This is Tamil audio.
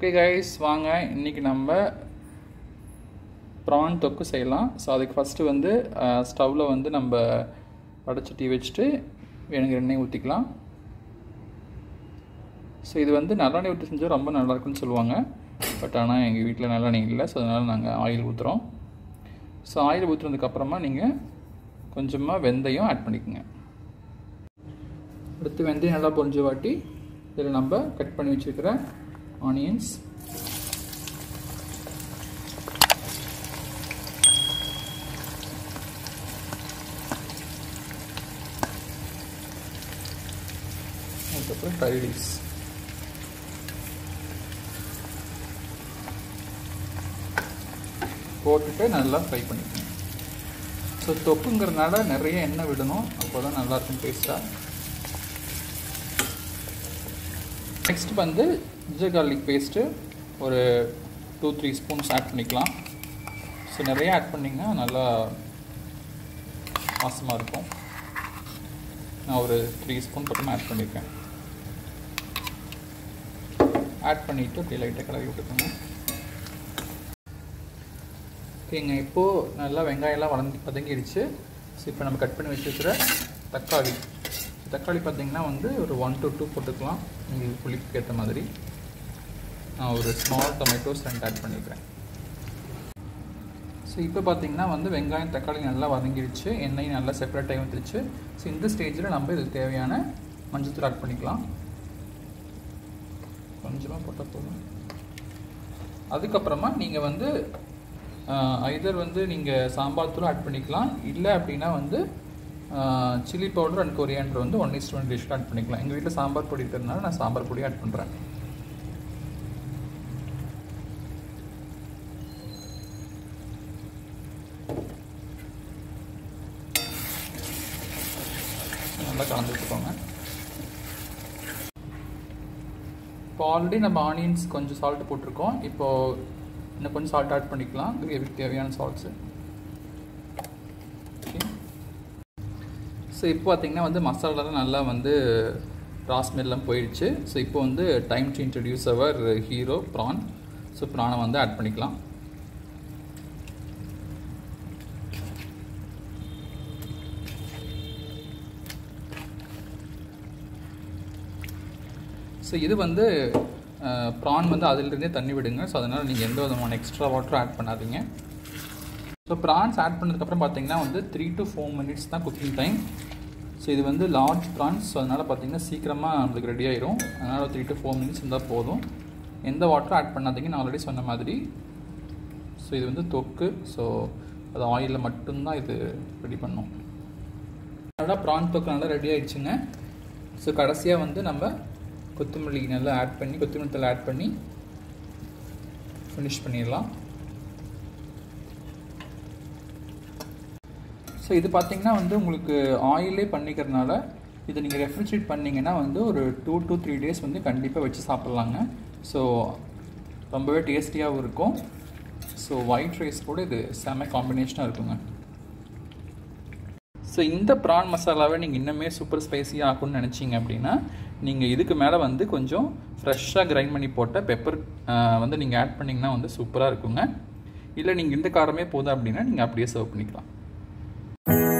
ஓகே கைஸ் வாங்க இன்றைக்கி நம்ம ப்ரான் தொக்கு செய்யலாம் ஸோ அதுக்கு ஃபஸ்ட்டு வந்து ஸ்டவ்வில் வந்து நம்ம வடைச்சட்டி வச்சுட்டு வேணுங்கிற எண்ணெய் ஊற்றிக்கலாம் ஸோ இது வந்து நல்லெண்ணெய் ஊற்றி செஞ்சால் ரொம்ப நல்லாயிருக்குன்னு சொல்லுவாங்க பட் ஆனால் எங்கள் வீட்டில் நல்லெண்ணெய் இல்லை ஸோ அதனால் நாங்கள் ஆயில் ஊற்றுறோம் ஸோ ஆயில் ஊற்றுனதுக்கப்புறமா நீங்கள் கொஞ்சமாக வெந்தயம் ஆட் பண்ணிக்கோங்க அடுத்து வெந்தயம் நல்லா பொரிஞ்ச வாட்டி இதில் நம்ம கட் பண்ணி வச்சுருக்கிற ஆனியன்ஸ் அதுக்கப்புறம் கறி லீவ்ஸ் போட்டுட்டு நல்லா ஃப்ரை பண்ணிக்கணும் ஸோ தொக்குங்கிறதுனால நிறைய எண்ணெய் விடணும் அப்போ தான் நல்லாயிருக்கும் டேஸ்ட்டாக நெக்ஸ்ட் வந்து ஜிஞ்சர் கார்லிக் பேஸ்ட்டு ஒரு டூ த்ரீ ஸ்பூன்ஸ் ஆட் பண்ணிக்கலாம் ஸோ நிறைய ஆட் பண்ணிங்கன்னா நல்லா வாசமாக இருக்கும் நான் ஒரு த்ரீ ஸ்பூன் பக்கமாக ஆட் பண்ணியிருக்கேன் ஆட் பண்ணிவிட்டு அப்படியே லைட்டாக கலரி விட்டுக்கோங்க ஓகேங்க இப்போது நல்லா வெங்காயம்லாம் வளர்ந்து வதங்கிடுச்சு ஸோ இப்போ நம்ம கட் பண்ணி வச்சுருக்கிற தக்காளி தக்காளி பார்த்திங்கன்னா வந்து ஒரு ஒன் டு டூ போட்டுக்கலாம் உங்களுக்கு புளிப்புக்கு ஏற்ற மாதிரி நான் ஒரு ஸ்மால் டொமேட்டோஸ் ரெண்டு ஆட் பண்ணிக்கிறேன் ஸோ இப்போ பார்த்திங்கன்னா வந்து வெங்காயம் தக்காளி நல்லா வதங்கிடுச்சு எண்ணெய் நல்லா செப்பரேட் ஆகி வந்துருச்சு ஸோ இந்த ஸ்டேஜில் நம்ம இதுக்கு தேவையான மஞ்சள் ஆட் பண்ணிக்கலாம் கொஞ்சமாக போட்டால் போதும் அதுக்கப்புறமா நீங்கள் வந்து ஐதர் வந்து நீங்கள் சாம்பார் தூள் ஆட் பண்ணிக்கலாம் இல்லை அப்படின்னா வந்து சில்லி பவுடர் அண்ட் கொரியாண்டர் வந்து one is to one dish add பண்ணிக்கலாம் எங்கள் வீட்டில் சாம்பார் பொடி இருக்கிறதுனால நான் சாம்பார் பொடி ஆட் பண்ணுறேன் நல்லா கலந்து வச்சுக்கோங்க இப்போ ஆல்ரெடி நம்ம ஆனியன்ஸ் கொஞ்சம் சால்ட் போட்டிருக்கோம் இப்போது இன்னும் கொஞ்சம் சால்ட் ஆட் பண்ணிக்கலாம் கிரேவிக்கு தேவையான சால்ட்ஸு ஓகே ஸோ இப்போ பார்த்திங்கன்னா வந்து மசாலாலாம் நல்லா வந்து ராஸ்மெல்லாம் போயிடுச்சு ஸோ இப்போ வந்து time to introduce our hero prawn so ப்ரானை வந்து ஆட் பண்ணிக்கலாம் ஸோ இது வந்து ப்ரான் வந்து அதிலிருந்தே தண்ணி விடுங்க ஸோ அதனால் நீங்கள் எந்த விதமான எக்ஸ்ட்ரா வாட்டரும் ஆட் பண்ணாதீங்க ஸோ ப்ரான்ஸ் ஆட் பண்ணதுக்கப்புறம் பார்த்தீங்கன்னா வந்து த்ரீ டு ஃபோர் மினிட்ஸ் தான் குக்கிங் டைம் ஸோ இது வந்து லார்ஜ் ப்ரான்ஸ் ஸோ அதனால் பார்த்தீங்கன்னா சீக்கிரமாக நம்மளுக்கு ரெடி ஆயிரும் அதனால் த்ரீ டு ஃபோர் மினிட்ஸ் இருந்தால் போதும் எந்த வாட்டரும் ஆட் பண்ணாதீங்க நான் ஆல்ரெடி சொன்ன மாதிரி ஸோ இது வந்து தொக்கு ஸோ அது ஆயிலில் மட்டும்தான் இது ரெடி பண்ணும் நல்லா ப்ரான் தொக்கு நல்லா ரெடி ஆயிடுச்சுங்க ஸோ கடைசியாக வந்து நம்ம கொத்தமல்லி நல்லா ஆட் பண்ணி கொத்தமல்லி தலை ஆட் பண்ணி ஃபினிஷ் பண்ணிடலாம் ஸோ இது பார்த்திங்கன்னா வந்து உங்களுக்கு ஆயிலே பண்ணிக்கிறதுனால இதை நீங்கள் ரெஃப்ரிஜரேட் பண்ணிங்கன்னா வந்து ஒரு டூ டு த்ரீ டேஸ் வந்து கண்டிப்பாக வச்சு சாப்பிட்லாங்க ஸோ ரொம்பவே டேஸ்டியாகவும் இருக்கும் ஸோ ஒயிட் ரைஸ் கூட இது செம காம்பினேஷனாக இருக்குங்க ஸோ இந்த ப்ரான் மசாலாவை நீங்கள் இன்னுமே சூப்பர் ஸ்பைஸியாக ஆக்கணும்னு நினச்சிங்க அப்படின்னா நீங்கள் இதுக்கு மேலே வந்து கொஞ்சம் ஃப்ரெஷ்ஷாக கிரைண்ட் பண்ணி போட்ட பெப்பர் வந்து நீங்கள் ஆட் பண்ணிங்கன்னா வந்து சூப்பராக இருக்குங்க இல்லை நீங்கள் இந்த காரமே போதும் அப்படின்னா நீங்கள் அப்படியே சர்வ் பண்ணிக்கலாம்